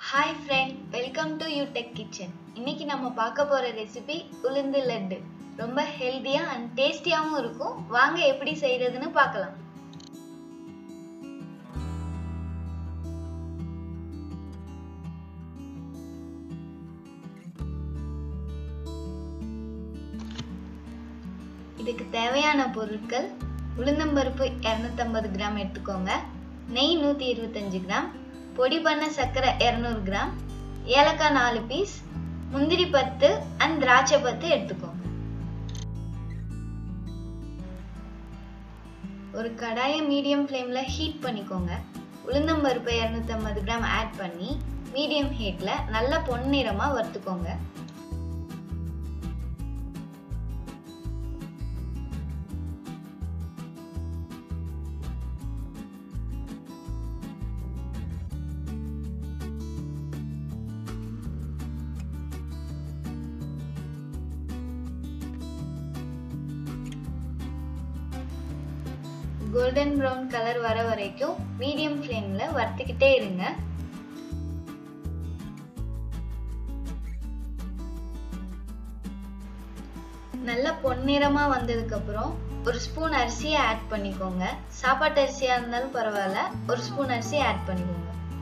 hi friend welcome to you tech kitchen இன்னைக்கு நம்ம பார்க்க போற ரெசிபி உளுந்து லட்டு ரொம்ப ஹெல்தியா அண்ட் டேஸ்டியாவும் இருக்கும் வாங்க எப்படி செய்யறதுன்னு பார்க்கலாம் இதுக்கு தேவையான பொருட்கள் உளுந்தம்பருப்பு இரநூத்தம்பது கிராம் எடுத்துக்கோங்க நெய் நூற்றி இருபத்தஞ்சு கிராம் பொடி பண்ண சர்க்கரை இரநூறு கிராம் ஏலக்காய் நாலு பீஸ் முந்திரி பத்து அண்ட் திராட்சை பத்து எடுத்துக்கோங்க ஒரு கடாயை மீடியம் ஃப்ளேமில் ஹீட் பண்ணிக்கோங்க உளுந்தம்பருப்பு இரநூத்தம்பது கிராம் ஆட் பண்ணி மீடியம் ஹீட்டில் நல்ல பொன்னிறமாக வறுத்துக்கோங்க கோல்டன் ப்ரௌன் கலர் வர வரைக்கும் மீடியம் ஃப்ளேமில் வறுத்துக்கிட்டே இருங்க நல்ல பொன்னிறமா வந்ததுக்கு அப்புறம் ஒரு ஸ்பூன் அரிசியை ஆட் பண்ணிக்கோங்க சாப்பாட்டு அரிசியா இருந்தாலும் பரவாயில்ல ஒரு ஸ்பூன் அரிசியை ஆட் பண்ணிக்கோங்க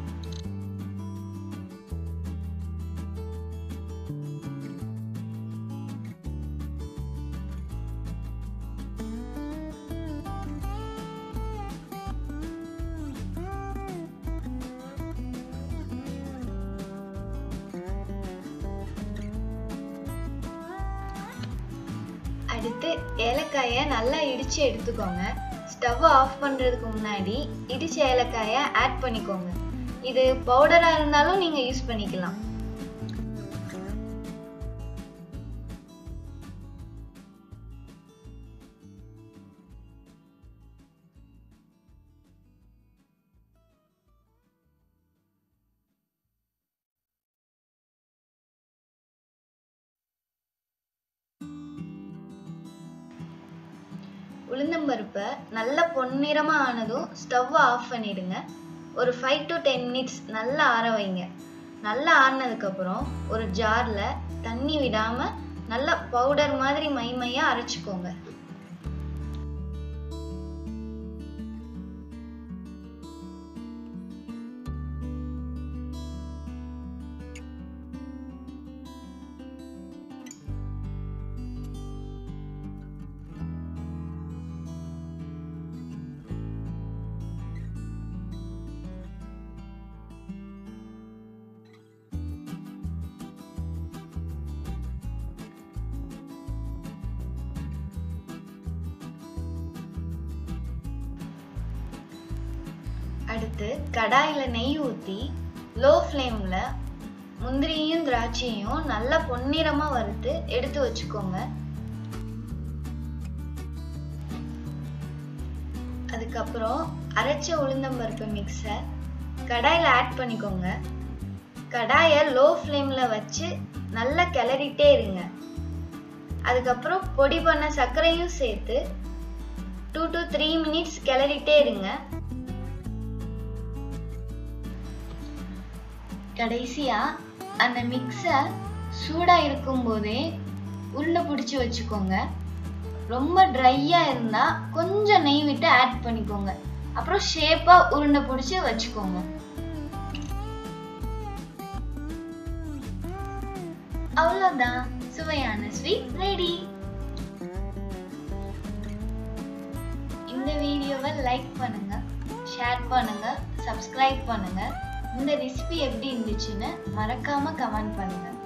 அடுத்து ஏலக்காயை நல்லா இடிச்சு எடுத்துக்கோங்க ஸ்டவ் ஆஃப் பண்றதுக்கு முன்னாடி இடிச்ச ஏலக்காயை ஆட் பண்ணிக்கோங்க இது பவுடரா இருந்தாலும் நீங்க யூஸ் பண்ணிக்கலாம் உளுந்தம்பருப்பை நல்ல பொன்னிறமா ஆனதும் ஸ்டவ் ஆஃப் பண்ணிடுங்க ஒரு ஃபைவ் டு டென் மினிட்ஸ் நல்லா ஆற வைங்க நல்லா ஆறினதுக்கப்புறம் ஒரு ஜாரில் தண்ணி விடாமல் நல்லா பவுடர் மாதிரி மை மையாக அரைச்சிக்கோங்க அடுத்து கடாயில் நெய் ஊற்றி லோ ஃப்ளேமில் முந்திரியும் திராட்சையும் நல்லா பொன்னிறமாக வறுத்து எடுத்து வச்சுக்கோங்க அதுக்கப்புறம் அரைச்ச உளுந்தம்பருப்பு மிக்ஸை கடாயில் ஆட் பண்ணிக்கோங்க கடாயை லோ ஃப்ளேமில் வச்சு நல்லா கிளறிட்டே இருங்க அதுக்கப்புறம் பொடி பண்ண சர்க்கரையும் சேர்த்து டூ டு த்ரீ மினிட்ஸ் கிளறிட்டே இருங்க கடைசியா அந்த மிக்ஸை சூடா இருக்கும்போதே உருண்டை பிடிச்சி வச்சுக்கோங்க ரொம்ப ட்ரையா இருந்தா கொஞ்சம் நெய் விட்டு ஆட் பண்ணிக்கோங்க அப்புறம் ஷேப்பா உருண்டை பிடிச்சி வச்சுக்கோங்க அவ்வளோதான் சுவையான ஸ்வீட் ரெடி இந்த வீடியோவை லைக் பண்ணுங்க ஷேர் பண்ணுங்க சப்ஸ்கிரைப் பண்ணுங்க இந்த ரெசிபி எப்படி இருந்துச்சுன்னு மறக்காம கமெண்ட் பண்ணுங்க